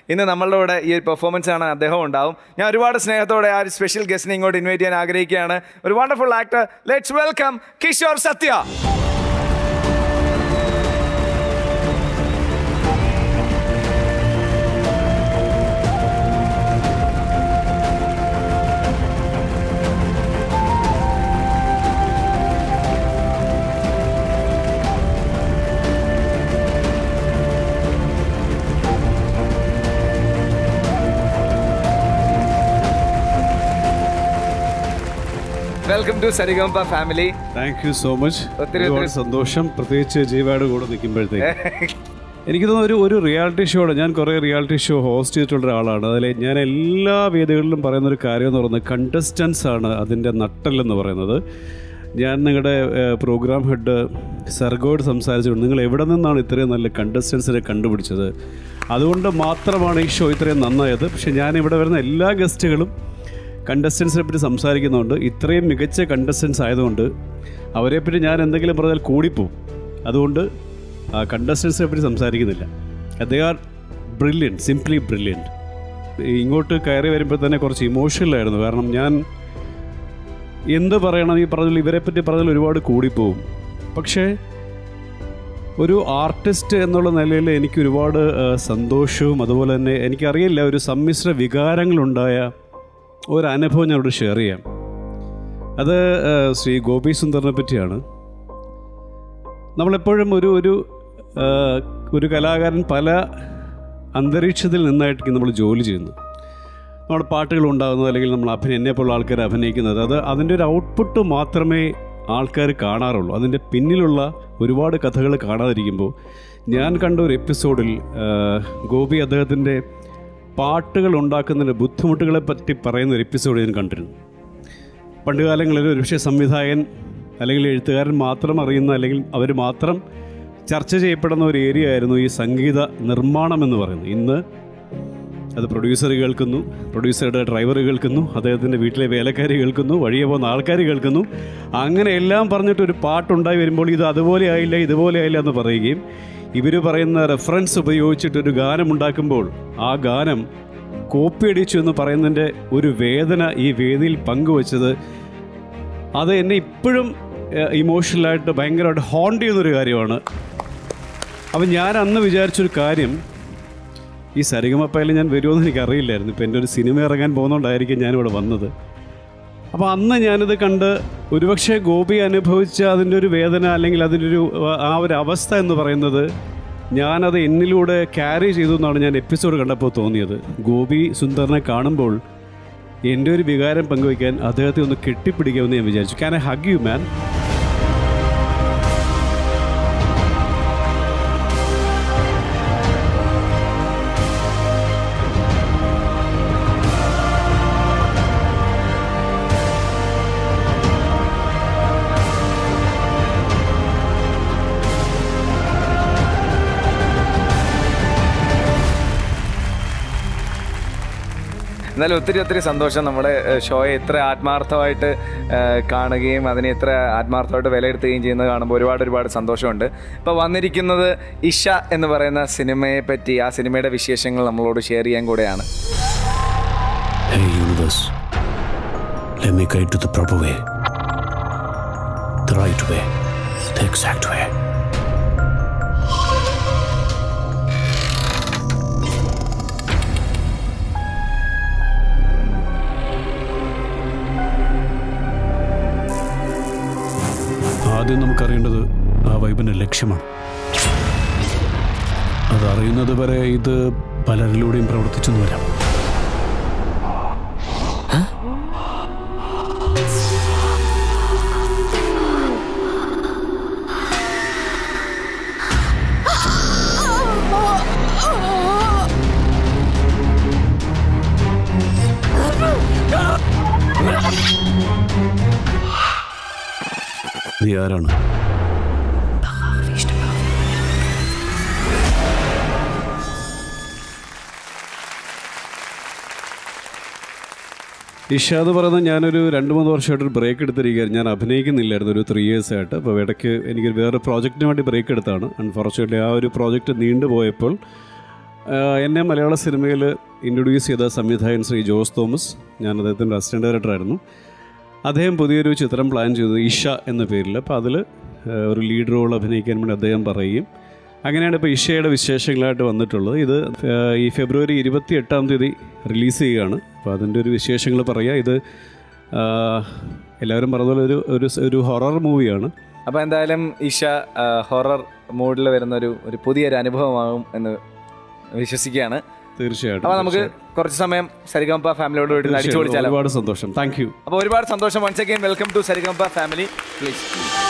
ഇന്ന് നമ്മളുടെ കൂടെ ഈ ഒരു പെർഫോമൻസ് കാണാൻ അദ്ദേഹം ഉണ്ടാവും ഞാൻ ഒരുപാട് സ്നേഹത്തോടെ ആ ഒരു സ്പെഷ്യൽ ഗസ്റ്റിനെ ഇങ്ങോട്ട് ഇൻവൈറ്റ് ചെയ്യാൻ ആഗ്രഹിക്കുകയാണ് ഒരു wonderful actor let's welcome Kishore Satya welcome to Saregamapa family thank you so much ഒത്തിരി ഒരുപാട് ഒത്തിരി- സന്തോഷം പ്രത്യേകിച്ച് ജീവയുടെ കൂടെ നിൽക്കുമ്പോഴത്തേക്ക് എനിക്ക് തോന്നുന്നു ഒരു ഒരു റിയാലിറ്റി ഷോയുടെ ഞാൻ കുറേ റിയാലിറ്റി ഷോ ഹോസ്റ്റ് ചെയ്തിട്ടുള്ള ഒരാളാണ് അതിൽ ഞാൻ എല്ലാ വേദികളിലും പറയുന്ന ഒരു കാര്യം എന്ന് പറയുന്നത് കണ്ടസ്റ്റൻസ് ആണ് അതിൻ്റെ നട്ടല്ലെന്ന് പറയുന്നത് ഞാൻ നിങ്ങളുടെ പ്രോഗ്രാം ഹെഡ് സർഗോട് സംസാരിച്ചുകൊണ്ട് നിങ്ങൾ എവിടെ നിന്നാണ് ഇത്രയും നല്ല കണ്ടസ്റ്റൻസിനെ കണ്ടുപിടിച്ചത് അതുകൊണ്ട് മാത്രമാണ് ഈ ഷോ ഇത്രയും നന്നായത് പക്ഷേ ഞാൻ ഇവിടെ വരുന്ന എല്ലാ ഗസ്റ്റുകളും കണ്ടസ്റ്റൻസിനെ പറ്റി സംസാരിക്കുന്നുണ്ട് ഇത്രയും മികച്ച കണ്ടസ്റ്റൻസ് ആയതുകൊണ്ട് അവരെപ്പറ്റി ഞാൻ എന്തെങ്കിലും പറഞ്ഞാൽ കൂടിപ്പോവും അതുകൊണ്ട് ആ കണ്ടസ്റ്റൻസിനെ പറ്റി സംസാരിക്കുന്നില്ല they are brilliant simply brilliant ഇങ്ങോട്ട് കയറി വരുമ്പോൾ തന്നെ കുറച്ച് ഇമോഷണലായിരുന്നു കാരണം ഞാൻ എന്ത് പറയണം ഈ പറഞ്ഞാൽ ഇവരെ പറ്റി പറഞ്ഞാൽ ഒരുപാട് കൂടിപ്പോവും പക്ഷേ ഒരു ആർട്ടിസ്റ്റ് എന്നുള്ള നിലയിൽ എനിക്ക് ഒരുപാട് ആ, സന്തോഷവും അതുപോലെ തന്നെ എനിക്കറിയില്ല ഒരു സമ്മിശ്ര വികാരങ്ങളുണ്ടായ ഒരു അനുഭവം ഞാൻ ഇവിടെ ഷെയർ ചെയ്യാം അത് ആ, ശ്രീ ഗോപി സുന്ദറിനെ പറ്റിയാണ് നമ്മളെപ്പോഴും ഒരു ഒരു ആ, ഒരു കലാകാരൻ പല അന്തരീക്ഷത്തിൽ നിന്നായിട്ടായിരിക്കും നമ്മൾ ജോലി ചെയ്യുന്നു നമ്മുടെ പാട്ടുകൾ ഉണ്ടാകുന്നത് അല്ലെങ്കിൽ നമ്മൾ അഭിനയം എന്നെ പോലുള്ള ആൾക്കാർ അഭിനയിക്കുന്നത് അത് അതിൻ്റെ ഒരു ഔട്ട്പുട്ട് മാത്രമേ ആൾക്കാർ കാണാറുള്ളൂ അതിൻ്റെ പിന്നിലുള്ള ഒരുപാട് കഥകൾ കാണാതിരിക്കുമ്പോൾ ഞാൻ കണ്ട ഒരു എപ്പിസോഡിൽ ആ, ഗോപി അദ്ദേഹത്തിൻ്റെ പാട്ടുകൾ ഉണ്ടാക്കുന്നതിൻ്റെ ബുദ്ധിമുട്ടുകളെ പറ്റി പറയുന്ന ഒരു എപ്പിസോഡ് ഞാൻ കണ്ടിരുന്നു പണ്ട് കാലങ്ങളിൽ ഒരുപക്ഷെ സംവിധായകൻ അല്ലെങ്കിൽ എഴുത്തുകാരൻ മാത്രം അറിയുന്ന അല്ലെങ്കിൽ അവർ മാത്രം ചർച്ച ചെയ്യപ്പെടുന്ന ഒരു ഏരിയ ആയിരുന്നു ഈ സംഗീത നിർമ്മാണം എന്ന് പറയുന്നത് ഇന്ന് അത് പ്രൊഡ്യൂസർ കേൾക്കുന്നു പ്രൊഡ്യൂസറുടെ ഡ്രൈവർ കേൾക്കുന്നു അദ്ദേഹത്തിൻ്റെ വീട്ടിലെ വേലക്കാരി കേൾക്കുന്നു വഴിയെ പോകുന്ന ആൾക്കാർ കേൾക്കുന്നു അങ്ങനെ എല്ലാം പറഞ്ഞിട്ട് ഒരു പാട്ടുണ്ടായി വരുമ്പോൾ ഇത് അതുപോലെ ആയില്ല ഇതുപോലെ ആയില്ല എന്ന് പറയുകയും ഇവർ പറയുന്ന റെഫറൻസ് ഉപയോഗിച്ചിട്ട് ഒരു ഗാനം ഉണ്ടാക്കുമ്പോൾ ആ ഗാനം കോപ്പി അടിച്ചു എന്ന് പറയുന്നതിൻ്റെ ഒരു വേദന ഈ വേദിയിൽ പങ്കുവച്ചത് അത് എന്നെ ഇപ്പോഴും ഇമോഷണലായിട്ട് ഭയങ്കരമായിട്ട് ഹോണ്ട് ചെയ്യുന്നൊരു കാര്യമാണ് അപ്പം ഞാൻ അന്ന് വിചാരിച്ചൊരു കാര്യം ഈ സരിഗമപ്പയിൽ ഞാൻ വരുമെന്ന് എനിക്കറിയില്ലായിരുന്നു ഇപ്പം എൻ്റെ ഒരു സിനിമ ഇറങ്ങാൻ പോകുന്നതുകൊണ്ടായിരിക്കും ഞാനിവിടെ വന്നത് അപ്പോൾ അന്ന് ഞാനിത് കണ്ട് ഒരുപക്ഷെ ഗോപി അനുഭവിച്ച അതിൻ്റെ ഒരു വേദന അല്ലെങ്കിൽ അതിൻ്റെ ഒരു ആ, ആ ഒരു അവസ്ഥ എന്ന് പറയുന്നത് ഞാനത് എന്നിലൂടെ ക്യാരി ചെയ്തു എന്നാണ് ഞാൻ എപ്പിസോഡ് കണ്ടപ്പോൾ തോന്നിയത് ഗോപി സുന്ദറിനെ കാണുമ്പോൾ എൻ്റെ ഒരു വികാരം പങ്കുവയ്ക്കാൻ അദ്ദേഹത്തെ ഒന്ന് കെട്ടിപ്പിടിക്കാമെന്ന് ഞാൻ വിചാരിച്ചു can I hug you man എന്നാലും ഒത്തിരി ഒത്തിരി സന്തോഷം നമ്മുടെ ഏഹ്, ഷോയെ ഇത്ര ആത്മാർത്ഥമായിട്ട് ഏഹ്, കാണുകയും അതിനെ ഇത്ര ആത്മാർത്ഥമായിട്ട് വിലയിരുത്തുകയും ചെയ്യുന്നത് കാണുമ്പോൾ ഒരുപാട് ഒരുപാട് സന്തോഷമുണ്ട് ഇപ്പോൾ വന്നിരിക്കുന്നത് ഇഷ എന്ന് പറയുന്ന സിനിമയെ പറ്റി ആ സിനിമയുടെ വിശേഷങ്ങൾ നമ്മളോട് ഷെയർ ചെയ്യാൻ കൂടെയാണ് Hey, universe. Let me guide to the proper way. The right way. The exact way. ആദ്യം നമുക്കറിയേണ്ടത് ആ വൈബിൻ്റെ ലക്ഷ്യമാണ് അതറിയുന്നത് വരെ ഇത് പലരിലൂടെയും പ്രവർത്തിച്ചെന്ന് വരാം നീ ആരാണ് ഇഷാദ് പറയുന്നത് ഞാനൊരു രണ്ട് മൂന്ന് വർഷമായിട്ടൊരു ബ്രേക്ക് എടുത്തിരിക്കുകയായിരുന്നു ഞാൻ അഭിനയിക്കുന്നില്ലായിരുന്നു ഒരു ത്രീ ഇയേഴ്സ് ആയിട്ട് അപ്പോൾ ഇടയ്ക്ക് എനിക്ക് വേറെ പ്രോജക്റ്റിന് വേണ്ടി ബ്രേക്ക് എടുത്താണ് അൺഫോർച്ചുനേറ്റ്ലി ആ ഒരു പ്രോജക്റ്റ് നീണ്ടുപോയപ്പോൾ ആഹ് എന്നെ മലയാള സിനിമയിൽ ഇൻട്രൊഡ്യൂസ് ചെയ്ത സംവിധായകൻ ശ്രീ ജോസ് തോമസ് ഞാൻ അദ്ദേഹത്തിൻ്റെ അസിസ്റ്റൻറ്റ് ഡയറക്ടറായിരുന്നു അദ്ദേഹം പുതിയൊരു ചിത്രം പ്ലാൻ ചെയ്തത് ഇഷ എന്ന പേരിൽ അപ്പോൾ അതിൽ ഒരു ലീഡ് റോൾ അഭിനയിക്കാൻ വേണ്ടി അദ്ദേഹം പറയുകയും അങ്ങനെയാണ് ഇപ്പോൾ ഇഷയുടെ വിശേഷങ്ങളായിട്ട് വന്നിട്ടുള്ളത് ഇത് ആഹ് ഈ ഫെബ്രുവരി ഇരുപത്തി എട്ടാം തീയതി റിലീസ് ചെയ്യുകയാണ് അപ്പോൾ അതിൻ്റെ ഒരു വിശേഷങ്ങൾ പറയുക ഇത് ആഹ് എല്ലാവരും പറഞ്ഞതുപോലെ ഒരു ഒരു ഒരു ഹൊറർ മൂവിയാണ് അപ്പോൾ എന്തായാലും ഇഷ ഹൊറർ മൂഡിൽ വരുന്ന ഒരു ഒരു പുതിയൊരു അനുഭവമാകും എന്ന് വിശ്വസിക്കുകയാണ് തീർച്ചയായിട്ടും അപ്പോൾ നമുക്ക് കുറച്ച് സമയം സരിഗംപ ഫാമിലിയോട് വീട്ടിൽ അടിച്ചു തീർച്ചയായിട്ടും. പൊളിച്ചാലോ ഒരുപാട് സന്തോഷം താങ്ക് യു അപ്പോൾ ഒരുപാട് സന്തോഷം once again welcome to Saregamapa family please